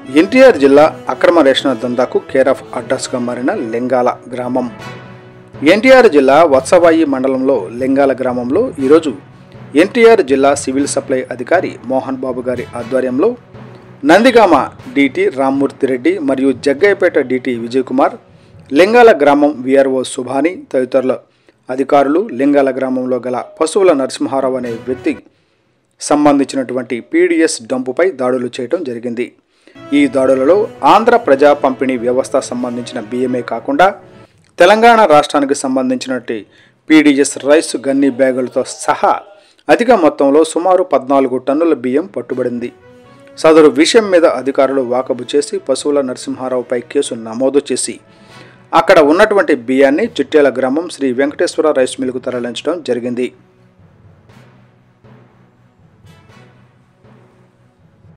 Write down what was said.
ఎన్టీఆర్ జిల్లా అక్రమ రేషన్ దందాకు కేర్ ఆఫ్ అడ్రస్గా మారిన లింగాల గ్రామం ఎన్టీఆర్ జిల్లా వత్సవాయి మండలంలో లింగాల గ్రామంలో ఈరోజు ఎన్టీఆర్ జిల్లా సివిల్ సప్లై అధికారి మోహన్ బాబు గారి ఆధ్వర్యంలో నందిగామ డిటి రామ్మూర్తి రెడ్డి మరియు జగ్గయ్యపేట డిటి విజయ్ కుమార్ లింగాల గ్రామం విఆర్ఓ సుభాని తదితరుల అధికారులు లింగాల గ్రామంలో గల పశువుల నరసింహారావు అనే వ్యక్తి సంబంధించినటువంటి పీడిఎస్ డంపుపై దాడులు చేయడం జరిగింది ఈ దాడులలో ఆంధ్ర ప్రజా పంపిణీ వ్యవస్థ సంబంధించిన బియ్యమే కాకుండా తెలంగాణ రాష్ట్రానికి సంబంధించినటువంటి పీడిఎస్ రైస్ గన్ని బ్యాగులతో సహా అధిక మొత్తంలో సుమారు పద్నాలుగు టన్నుల బియ్యం పట్టుబడింది సదరు విషయం మీద అధికారులు వాకబు చేసి పశువుల నరసింహారావుపై కేసు నమోదు చేసి అక్కడ ఉన్నటువంటి బియ్యాన్ని చిట్టేల గ్రామం శ్రీ వెంకటేశ్వర రైస్ మిల్కు తరలించడం జరిగింది